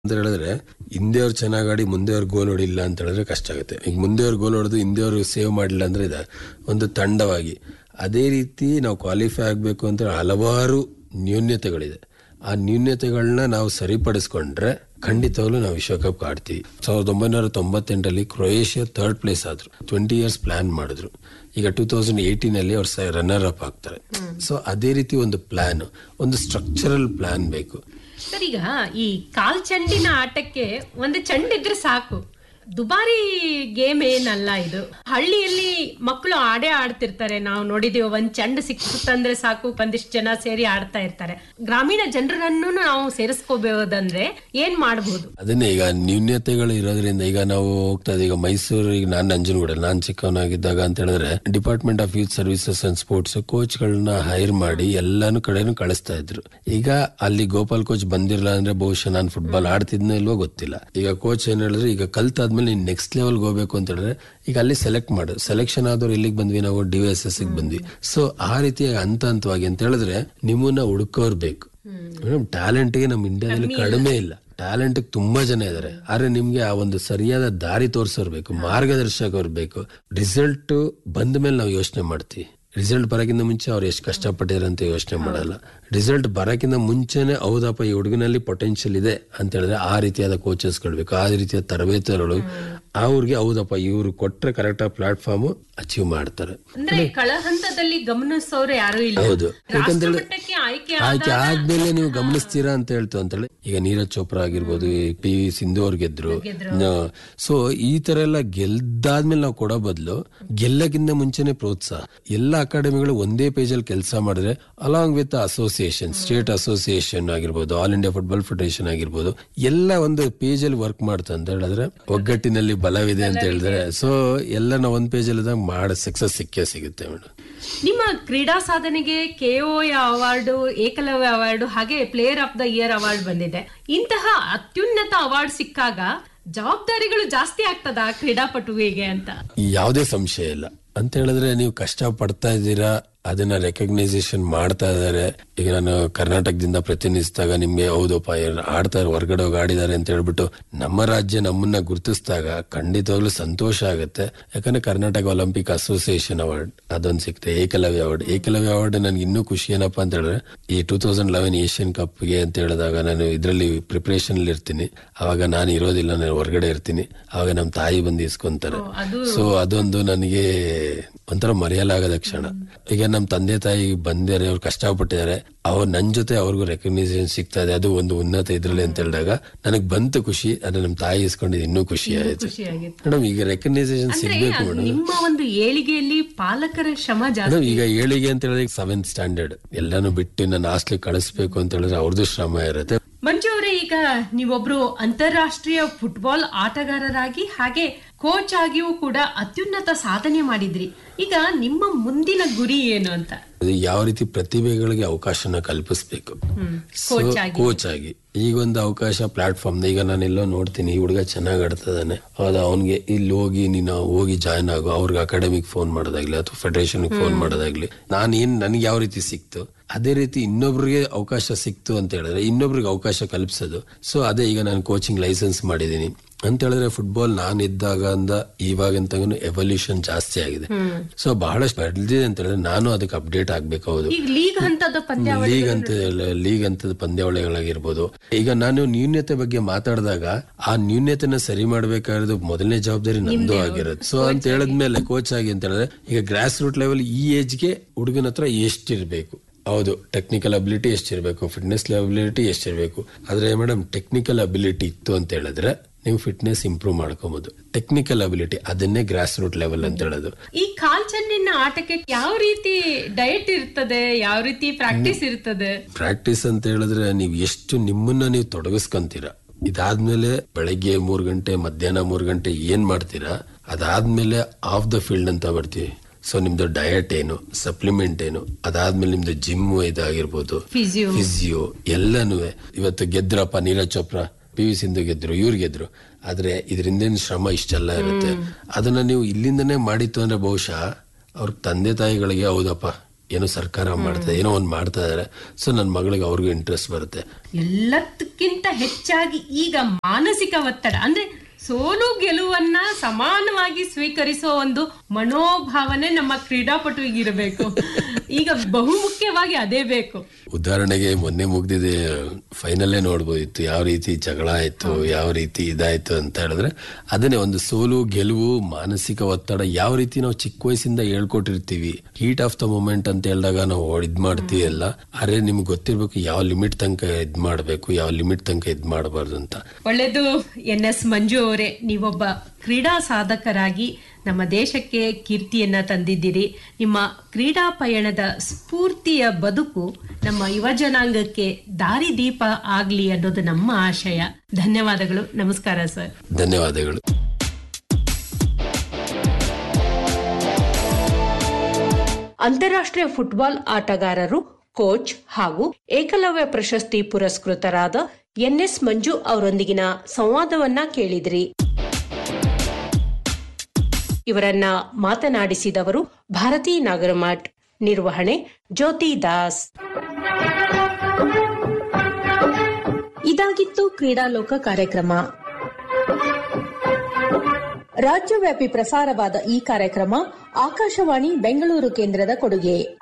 ಅಂತ ಹೇಳಿದ್ರೆ ಹಿಂದೆಯವ್ರು ಚೆನ್ನಾಗಿ ಆಡಿ ಮುಂದೆಯವ್ರು ಗೋಲ್ ಹೊಡಿಲ್ಲ ಅಂತ ಹೇಳಿದ್ರೆ ಕಷ್ಟ ಆಗುತ್ತೆ ಈಗ ಮುಂದೆಯವ್ರು ಗೋಲ್ ಹೊಡೆದು ಹಿಂದೆಯವ್ರು ಸೇವ್ ಮಾಡಿಲ್ಲ ಅಂದ್ರೆ ಇದೆ ಒಂದು ತಂಡವಾಗಿ ಅದೇ ರೀತಿ ನಾವು ಕ್ವಾಲಿಫೈ ಆಗಬೇಕು ಅಂತ ಹಲವಾರು ನ್ಯೂನ್ಯತೆಗಳಿದೆ ಆ ನ್ಯೂನ್ಯತೆಗಳನ್ನ ನಾವು ಸರಿಪಡಿಸ್ಕೊಂಡ್ರೆ ಖಂಡಿತವಾಗ್ಲೂ ನಾವು ವಿಶ್ವಕಪ್ ಆಡ್ತೀವಿ ಸಾವಿರದ ಒಂಬೈನೂರ ತೊಂಬತ್ತೆಂಟರಲ್ಲಿ ಕ್ರೊಯೇಷಿಯಾ ಥರ್ಡ್ ಪ್ಲೇಸ್ ಆದ್ರು ಟ್ವೆಂಟಿ ಇಯರ್ಸ್ ಪ್ಲಾನ್ ಮಾಡಿದ್ರು ಈಗ ಟೂ ತೌಸಂಡ್ ಏಯ್ಟೀನ್ ಅಲ್ಲಿ ಅವ್ರು ರನ್ನರ್ ಅಪ್ ಆಗ್ತಾರೆ ಸೊ ಅದೇ ರೀತಿ ಒಂದು ಪ್ಲಾನ್ ಒಂದು ಸ್ಟ್ರಕ್ಚರಲ್ ಪ್ಲಾನ್ ಬೇಕು ಸರ್ ಈಗ ಈ ಕಾಲ್ ಚೆಂಡಿನ ಆಟಕ್ಕೆ ಒಂದು ಚೆಂಡಿದ್ರೆ ಸಾಕು ದುಬಾರಿ ಗೇಮ್ ಏನಲ್ಲ ಇದು ಹಳ್ಳಿಯಲ್ಲಿ ಮಕ್ಕಳು ಆಡೇ ಆಡ್ತಿರ್ತಾರೆ ನಾವು ನೋಡಿದೀವಿ ಒಂದ್ ಚೆಂಡು ಸಿಕ್ತಂದ್ರೆ ಸಾಕು ಒಂದಿಷ್ಟು ಜನ ಸೇರಿ ಆಡ್ತಾ ಇರ್ತಾರೆ ಗ್ರಾಮೀಣ ಜನರನ್ನು ನಾವು ಸೇರಿಸ್ಕೋಬಹುದಂದ್ರೆ ಏನ್ ಮಾಡಬಹುದು ಅದನ್ನೇ ಈಗ ನ್ಯೂನ್ಯತೆಗಳು ಇರೋದ್ರಿಂದ ಈಗ ನಾವು ಹೋಗ್ತಾ ಇದ್ದೀವಿ ಈಗ ಮೈಸೂರು ಈಗ ನಾನು ನಂಜನಗೂಡ ನಾನ್ ಚಿಕ್ಕವನಾಗಿದ್ದಾಗ ಅಂತ ಹೇಳಿದ್ರೆ department of youth services and sports coach ಗಳನ್ನ ಹೈರ್ ಮಾಡಿ ಎಲ್ಲಾನು ಕಡೆನೂ ಕಳಿಸ್ತಾ ಇದ್ರು ಈಗ ಅಲ್ಲಿ ಗೋಪಾಲ್ ಕೋಚ್ ಬಂದಿರಲ್ಲ ಅಂದ್ರೆ ಬಹುಶಃ ನಾನು ಫುಟ್ಬಾಲ್ ಆಡ್ತಿದ್ನೋ ಇಲ್ವೋ ಗೊತ್ತಿಲ್ಲ ಈಗ ಕೋಚ್ ಏನ್ ಹೇಳಿದ್ರೆ ಈಗ ಕಲ್ತಾದ್ಮೇಲೆ ನೀನ್ ನೆಕ್ಸ್ಟ್ ಲೆವೆಲ್ ಹೋಗ್ಬೇಕು ಅಂತ ಹೇಳಿದ್ರೆ ಈಗ ಅಲ್ಲಿ ಸೆಲೆಕ್ಟ್ ಮಾಡು ಸೆಲೆಕ್ಷನ್ ಆದವ್ರು ಎಲ್ಲಿಗೆ ಬಂದ್ವಿ ನಾವು ಡಿ ಎಸ್ ಎಸ್ ಬಂದ್ವಿ ಸೊ ಆ ರೀತಿ ಹಂತ ಹಂತವಾಗಿ ಅಂತ ಹೇಳಿದ್ರೆ ನಿಮ್ಮನ್ನ ಹುಡುಕೋರ್ ಬೇಕು ಮೇಡಮ್ ಟ್ಯಾಲೆಂಟ್ಗೆ ನಮ್ಮ ಇಂಡಿಯಾದಲ್ಲಿ ಕಡಿಮೆ ಇಲ್ಲ ಟ್ಯಾಲೆಂಟ್ ತುಂಬಾ ಜನ ಇದಾರೆ ಆದ್ರೆ ನಿಮ್ಗೆ ಆ ಒಂದು ಸರಿಯಾದ ದಾರಿ ತೋರ್ಸೋರ್ ಬೇಕು ಮಾರ್ಗದರ್ಶಕರು ಬೇಕು ರಿಸಲ್ಟ್ ಬಂದ ಮೇಲೆ ನಾವು ಯೋಚನೆ ಮಾಡ್ತೀವಿ ರಿಸಲ್ಟ್ ಬರೋಕ್ಕಿಂತ ಮುಂಚೆ ಅವ್ರು ಎಷ್ಟು ಕಷ್ಟಪಟ್ಟಿದ್ದಾರೆ ಅಂತ ಯೋಚನೆ ಮಾಡಲ್ಲ ರಿಸಲ್ಟ್ ಬರೋಕ್ಕಿಂತ ಮುಂಚೆನೆ ಹೌದಪ್ಪ ಈ ಹುಡುಗನಲ್ಲಿ ಪೊಟೆನ್ಶಿಯಲ್ ಇದೆ ಅಂತ ಹೇಳಿದ್ರೆ ಆ ರೀತಿಯಾದ ಕೋಚಸ್ಗಳು ಬೇಕು ಆ ರೀತಿಯ ತರಬೇತಿಗಳು ಅವ್ರಿಗೆ ಹೌದಪ್ಪ ಇವ್ರು ಕೊಟ್ರೆ ಕರೆಕ್ಟ್ ಆಗಿ ಪ್ಲಾಟ್ಫಾರ್ಮ್ ಅಚೀವ್ ಮಾಡ್ತಾರೆ ಅಂದ್ರೆ ಕಳ ಹಂತದಲ್ಲಿ ಗಮನಿಸೋರು ಯಾರು ಇಲ್ಲ ಹೌದು ಯಾಕಂದ್ರೆ ರಾಷ್ಟ್ರಮಟ್ಟಕ್ಕೆ ಆಯ್ಕೆ ಆಯ್ಕೆ ಆದ್ಮೇಲೆ ನೀವು ಗಮನಿಸ್ತೀರಾ ಅಂತ ಹೇಳ್ತು ಅಂತೇಳಿ ಈಗ ನೀರಜ್ ಚೋಪ್ರಾ ಆಗಿರ್ಬೋದು ಪಿ ವಿ ಸಿಂಧು ಅವ್ರು ಗೆದ್ರು ಸೊ ಈ ತರ ಎಲ್ಲ ಗೆಲ್ದಾದ್ಮೇಲೆ ನಾವು ಕೊಡೋ ಬದಲು ಗೆಲ್ಲಕ್ಕಿಂತ ಮುಂಚೆನೆ ಪ್ರೋತ್ಸಾಹ ಎಲ್ಲ ಅಕಾಡೆಮಿಗಳು ಒಂದೇ ಪೇಜ್ ಅಲ್ಲಿ ಕೆಲಸ ಮಾಡಿದ್ರೆ along with association state association ಆಗಿರ್ಬೋದು ಆಲ್ ಇಂಡಿಯಾ ಫುಟ್ಬಾಲ್ ಫೆಡರೇಷನ್ ಆಗಿರ್ಬೋದು ಎಲ್ಲ ಒಂದು ಪೇಜ್ ಅಲ್ಲಿ ವರ್ಕ್ ಮಾಡ್ತಾ ಅಂತ ಹೇಳಿದ್ರೆ ಒಗ್ಗಟ್ಟಿನಲ್ಲಿ ಬಲವಿದೆ ಅಂತ ಹೇಳಿದ್ರೆ ಸೊ ಎಲ್ಲ ನಾವು ಒಂದ್ ಪೇಜ್ ಅಲ್ಲಿ ಮಾಡ ಸಕ್ಸಸ್ ಸಿಕ್ಕೇ ಸಿಗುತ್ತೆ ಮೇಡಮ್ ನಿಮ್ಮ ಕ್ರೀಡಾ ಸಾಧನೆಗೆ ಕೆಒಎ ಅವಾರ್ಡ್ ಏಕಲವ್ಯ ಅವಾರ್ಡ್ ಹಾಗೆ player of the year award ಬಂದಿದೆ ಇಂತಹ ಅತ್ಯುನ್ನತ ಅವಾರ್ಡ್ ಸಿಕ್ಕಾಗ ಜವಾಬ್ದಾರಿಗಳು ಜಾಸ್ತಿ ಆಗ್ತದ ಕ್ರೀಡಾಪಟುವಿಗೆ ಅಂತ ಯಾವುದೇ ಸಂಶಯ ಇಲ್ಲ ಅಂತ ಹೇಳಿದ್ರೆ ನೀವು ಕಷ್ಟ ಪಡ್ತಾ ಇದ್ದೀರಾ ಅದನ್ನ ರೆಕಗ್ನೈಸೇಷನ್ ಮಾಡ್ತಾ ಇದಾರೆ ಈಗ ನಾನು ಕರ್ನಾಟಕದಿಂದ ಪ್ರತಿನಿಧಿಸಿದಾಗ ನಿಮ್ಗೆ ಹೌದಪ್ಪ ಏನ್ ಆಡ್ತಾರೆ ಹೊರಗಡೆ ಹೋಗಿ ಆಡಿದ್ದಾರೆ ಅಂತ ಹೇಳ್ಬಿಟ್ಟು ನಮ್ಮ ರಾಜ್ಯ ನಮ್ಮನ್ನ ಗುರುತಿಸಿದಾಗ ಖಂಡಿತವಾಗ್ಲೂ ಸಂತೋಷ ಆಗುತ್ತೆ ಯಾಕಂದ್ರೆ ಕರ್ನಾಟಕ ಒಲಿಂಪಿಕ್ ಅಸೋಸಿಯೇಷನ್ ಅವಾರ್ಡ್ ಅದೊಂದು ಸಿಕ್ತೆ ಏಕಲವ್ಯ ಅವಾರ್ಡ್ ಏಕಲವ್ಯ ಅವಾರ್ಡ್ ನನ್ಗೆ ಇನ್ನೂ ಖುಷಿ ಏನಪ್ಪಾ ಅಂತ ಹೇಳಿದ್ರೆ ಈ ಟೂ ತೌಸಂಡ್ ಲೆವೆನ್ ಏಷ್ಯನ್ ಕಪ್ಗೆ ಅಂತ ಹೇಳಿದಾಗ ನಾನು ಇದರಲ್ಲಿ ಪ್ರಿಪರೇಷನ್ ಇರ್ತೀನಿ ಅವಾಗ ನಾನು ಇರೋದಿಲ್ಲ ನಾನು ಹೊರಗಡೆ ಇರ್ತೀನಿ ಅವಾಗ ನಮ್ಮ ತಾಯಿ ಬಂದು ಇಸ್ಕೊಂತಾರೆ ಸೊ ಅದೊಂದು ನನಗೆ ಒಂಥರ ಮರೆಯಲಾಗದ ಕ್ಷಣ ಈಗ ನಮ್ಮ ತಂದೆ ತಾಯಿ ಬಂದಿದ್ದಾರೆ ಅವ್ರು ಕಷ್ಟಪಟ್ಟಿದ್ದಾರೆ ಅವ್ರು ನನ್ ಜೊತೆ ಅವ್ರಿಗೂ ರೆಕಗ್ನೈಸೇಷನ್ ಸಿಗ್ತಾ ಇದೆ ಅದು ಒಂದು ಉನ್ನತ ಇದ್ರಲ್ಲಿ ಅಂತ ಹೇಳಿದಾಗ ನನಗೆ ಬಂತು ಖುಷಿ ಅದ್ರ ನಮ್ಮ ತಾಯಿ ಇಸ್ಕೊಂಡಿದ್ದು ಇನ್ನೂ ಖುಷಿ ಆಯ್ತು ಖುಷಿಯಾಗಿತ್ತು ಮೇಡಮ್ ಈಗ ರೆಕಗ್ನೈಸೇಷನ್ ಸಿಗ್ಬೇಕು ಮೇಡಮ್ ನಿಮ್ಮ ಒಂದು ಏಳಿಗೆಯಲ್ಲಿ ಪಾಲಕರ ಶ್ರಮ ಜಾಸ್ತಿ ಮೇಡಮ್ ಈಗ ಏಳಿಗೆ ಅಂತ ಹೇಳಿದ್ರೆ ಸೆವೆಂತ್ ಸ್ಟ್ಯಾಂಡರ್ಡ್ ಎಲ್ಲಾನು ಬಿಟ್ಟು ನನ್ನ ಹಾಸ್ಟೆಲ್ ಕಳಿಸ್ಬೇಕು ಅಂತ ಹೇಳಿದ್ರೆ ಅವ್ರದ್ದು ಶ್ರಮ ಇರುತ್ತೆ ಮಂಜು ಅವರೇ ಈಗ ನೀವೊಬ್ರು ಅಂತಾರಾಷ್ಟ್ರೀಯ ಫುಟ್ಬಾಲ್ ಆಟಗಾರರಾಗಿ ಹಾಗೆ ಕೋಚ್ ಆಗಿಯೂ ಕೂಡ ಅತ್ಯುನ್ನತ ಸಾಧನೆ ಮಾಡಿದ್ರಿ ಈಗ ನಿಮ್ಮ ಮುಂದಿನ ಗುರಿ ಏನು ಅಂತ ಅದು ಯಾವ ರೀತಿ ಪ್ರತಿಭೆಗಳಿಗೆ ಅವಕಾಶನ ಕಲ್ಪಿಸ್ಬೇಕು ಕೋಚ್ ಆಗಿ. ಕೋಚ್ ಆಗಿ ಈಗ ಒಂದು ಅವಕಾಶ ಪ್ಲಾಟ್ಫಾರ್ಮ್ ಈಗ ನಾನು ಎಲ್ಲೋ ನೋಡ್ತೀನಿ ಈ ಹುಡುಗ ಚೆನ್ನಾಗಿ ಆಡ್ತದಾನೆ ಹೌದಾ ಅವ್ನಿಗೆ ಇಲ್ಲಿ ಹೋಗಿ ನೀನು ಹೋಗಿ ಜಾಯ್ನ್ ಆಗು ಅವ್ರಿಗೆ ಅಕಾಡೆಮಿಕ್ ಫೋನ್ ಮಾಡೋದಾಗ್ಲಿ ಅಥವಾ ಫೆಡರೇಷನ್ ಫೋನ್ ಮಾಡೋದಾಗ್ಲಿ ನಾನು ಏನ್ ನನಗೆ ಯಾವ ರೀತಿ ಸಿಕ್ತು ಅದೇ ರೀತಿ ಇನ್ನೊಬ್ರಿಗೆ ಅವಕಾಶ ಸಿಕ್ತು ಅಂತ ಹೇಳಿದ್ರೆ ಇನ್ನೊಬ್ರಿಗೆ ಅವಕಾಶ ಕಲ್ಪಿಸೋದು ಸೊ ಅದೇ ಈಗ ನಾನು ಕೋಚಿಂಗ್ ಲೈಸೆನ್ಸ್ ಮಾಡಿದೀನಿ ಅಂತ ಹೇಳಿದ್ರೆ ಫುಟ್ಬಾಲ್ ನಾನು ಇದ್ದಾಗ ಅಂದ ಇವಾಗಂತ ಎವಲ್ಯೂಷನ್ ಜಾಸ್ತಿ ಆಗಿದೆ ಸೊ ಬಹಳಷ್ಟು ಬೆಳೆದಿದೆ ಅಂತ ಹೇಳಿದ್ರೆ ನಾನು ಅದಕ್ಕೆ ಅಪ್ಡೇಟ್ ಆಗ್ಬೇಕು ಹೌದು ಈಗ ಲೀಗ್ ಹಂತದ ಪಂದ್ಯ ಲೀಗ್ ಅಂತ ಲೀಗ್ ಅಂತದ ಪಂದ್ಯಾವಳಿಗಳಾಗಿರ್ಬೋದು ಈಗ ನಾನು ನ್ಯೂನ್ಯತೆ ಬಗ್ಗೆ ಮಾತಾಡಿದಾಗ ಆ ನ್ಯೂನ್ಯತೆನ ಸರಿ ಮಾಡ್ಬೇಕಾಗಿರೋದು ಮೊದಲನೇ ಜವಾಬ್ದಾರಿ ನಂದು ಆಗಿರೋದು ಸೊ ಅಂತ ಹೇಳಿದ್ಮೇಲೆ ಕೋಚ್ ಆಗಿ ಅಂತ ಹೇಳಿದ್ರೆ ಈಗ ಗ್ರಾಸ್ ರೂಟ್ ಲೆವೆಲ್ ಈ ಏಜ್ಗೆ ಹುಡುಗನ ಹತ್ರ ಎಷ್ಟಿರ್ಬೇಕು ಹೌದು ಟೆಕ್ನಿಕಲ್ ಅಬಿಲಿಟಿ ಎಷ್ಟಿರ್ಬೇಕು ಫಿಟ್ನೆಸ್ ಅಬಿಲಿಟಿ ಎಷ್ಟಿರ್ಬೇಕು ಆದ್ರೆ ಮೇಡಮ್ ಟೆಕ್ನಿಕಲ್ ಅಬಿಲಿಟಿ ಇತ್ತು ಅಂತ ಹೇಳಿದ್ರೆ ನೀವು ಫಿಟ್ನೆಸ್ ಇಂಪ್ರೂವ್ ಮಾಡ್ಕೋಬಹುದು ಟೆಕ್ನಿಕಲ್ ಅಬಿಲಿಟಿ ಅದನ್ನೇ ಗ್ರಾಸ್ ರೂಟ್ ಲೆವೆಲ್ ಅಂತ ಹೇಳೋದು ಈ ಕಾಲ್ ಚೆಂಡಿನ ಆಟಕ್ಕೆ ಯಾವ ರೀತಿ ಡಯಟ್ ಇರ್ತದೆ ಯಾವ ರೀತಿ ಪ್ರಾಕ್ಟೀಸ್ ಇರ್ತದೆ ಪ್ರಾಕ್ಟೀಸ್ ಅಂತ ಹೇಳಿದ್ರೆ ನೀವು ಎಷ್ಟು ನಿಮ್ಮನ್ನ ನೀವು ತೊಡಗಿಸ್ಕೊಂತೀರ ಇದಾದ್ಮೇಲೆ ಬೆಳಗ್ಗೆ ಮೂರ್ ಗಂಟೆ ಮಧ್ಯಾಹ್ನ ಮೂರ್ ಗಂಟೆ ಏನ್ ಮಾಡ್ತೀರಾ ಅದಾದ್ಮೇಲೆ ಆಫ್ ದ ಫೀಲ್ಡ್ ಅಂತ ಬರ್ತೀವಿ ಸೊ ನಿಮ್ದು ಡಯಟ್ ಏನು ಸಪ್ಲಿಮೆಂಟ್ ಏನು ಅದಾದ್ಮೇಲೆ ನಿಮ್ದು ಜಿಮ್ ಇದಾಗಿರ್ಬೋದು ಫಿಸಿಯೋ ಫಿಸಿಯೋ ಎಲ್ಲನೂ ಇವತ್ತು ಗೆದ್ರಪ್ಪ ನೀರಜ್ ಚೋಪ್ರಾ ಪಿ ವಿ ಸಿಂಧು ಗೆದ್ರು ಇವ್ರು ಗೆದ್ರು ಆದ್ರೆ ಇದರಿಂದ ಶ್ರಮ ಇಷ್ಟೆಲ್ಲ ಇರುತ್ತೆ ಅದನ್ನ ನೀವು ಇಲ್ಲಿಂದನೇ ಮಾಡಿತ್ತು ಅಂದ್ರೆ ಬಹುಶಃ ಅವ್ರ ತಂದೆ ತಾಯಿಗಳಿಗೆ ಹೌದಪ್ಪ ಏನೋ ಸರ್ಕಾರ ಮಾಡ್ತಾ ಏನೋ ಒಂದ್ ಮಾಡ್ತಾ ಇದಾರೆ ಸೊ ನನ್ನ ಮಗಳಿಗೆ ಅವ್ರಿಗೂ ಇಂಟ್ರೆಸ್ಟ್ ಬರುತ್ತೆ ಎಲ್ಲದಕ್ಕಿಂತ ಹೆಚ್ಚಾಗಿ ಈಗ ಮಾನಸಿಕ ಒತ್ತಡ ಅಂದ್ರೆ ಸೋಲು ಗೆಲುವನ್ನ ಸಮಾನವಾಗಿ ಸ್ವೀಕರಿಸೋ ಒಂದು ಮನೋಭಾವನೆ ನಮ್ಮ ಕ್ರೀಡಾಪಟುವಿಗೆ ಇರಬೇಕು ಈಗ ಬಹುಮುಖ್ಯವಾಗಿ ಅದೇ ಬೇಕು ಉದಾಹರಣೆಗೆ ಮೊನ್ನೆ ಮುಗ್ದಿದೆ ಫೈನಲ್ಲೇ ನೋಡ್ಬೋದಿತ್ತು ಯಾವ ರೀತಿ ಜಗಳ ಆಯ್ತು ಯಾವ ರೀತಿ ಇದಾಯ್ತು ಅಂತ ಹೇಳಿದ್ರೆ ಅದನ್ನೇ ಒಂದು ಸೋಲು ಗೆಲುವು ಮಾನಸಿಕ ಒತ್ತಡ ಯಾವ ರೀತಿ ನಾವು ಚಿಕ್ಕ ವಯಸ್ಸಿಂದ ಹೇಳ್ಕೊಟ್ಟಿರ್ತೀವಿ ಹೀಟ್ ಆಫ್ ದ ಮೂಮೆಂಟ್ ಅಂತ ಹೇಳಿದಾಗ ನಾವು ಇದ್ ಮಾಡ್ತೀವಿ ಅಲ್ಲ ಅರೆ ನಿಮ್ಗೆ ಗೊತ್ತಿರ್ಬೇಕು ಯಾವ ಲಿಮಿಟ್ ತನಕ ಇದ್ ಮಾಡ್ಬೇಕು ಯಾವ ಲಿಮಿಟ್ ತನಕ ಇದ್ ಮಾಡಬಾರ್ದು ಅಂತ ಒಳ್ಳೆಯದು ಎನ್ ಎಸ್ ಮಂಜು ಅವರೇ ನೀವೊಬ್ಬ ಕ್ರೀಡಾ ಸಾಧಕರಾಗಿ ನಮ್ಮ ದೇಶಕ್ಕೆ ಕೀರ್ತಿಯನ್ನ ತಂದಿದ್ದೀರಿ ನಿಮ್ಮ ಕ್ರೀಡಾ ಪಯಣದ ಸ್ಫೂರ್ತಿಯ ಬದುಕು ನಮ್ಮ ಯುವ ಜನಾಂಗಕ್ಕೆ ದಾರಿದೀಪ ಆಗ್ಲಿ ಅನ್ನೋದು ನಮ್ಮ ಆಶಯ ಧನ್ಯವಾದಗಳು ನಮಸ್ಕಾರ ಸರ್ ಧನ್ಯವಾದಗಳು ಅಂತಾರಾಷ್ಟ್ರೀಯ ಫುಟ್ಬಾಲ್ ಆಟಗಾರರು ಕೋಚ್ ಹಾಗೂ ಏಕಲವ್ಯ ಪ್ರಶಸ್ತಿ ಪುರಸ್ಕೃತರಾದ ಎನ್ಎಸ್ ಮಂಜು ಅವರೊಂದಿಗಿನ ಸಂವಾದವನ್ನ ಕೇಳಿದ್ರಿ ಇವರನ್ನ ಮಾತನಾಡಿಸಿದವರು ಭಾರತಿ ನಾಗರಮಠ್ ನಿರ್ವಹಣೆ ಜ್ಯೋತಿ ದಾಸ್ ಇದಾಗಿತ್ತು ಕ್ರೀಡಾಲೋಕ ಕಾರ್ಯಕ್ರಮ ರಾಜ್ಯವ್ಯಾಪಿ ಪ್ರಸಾರವಾದ ಈ ಕಾರ್ಯಕ್ರಮ ಆಕಾಶವಾಣಿ ಬೆಂಗಳೂರು ಕೇಂದ್ರದ ಕೊಡುಗೆ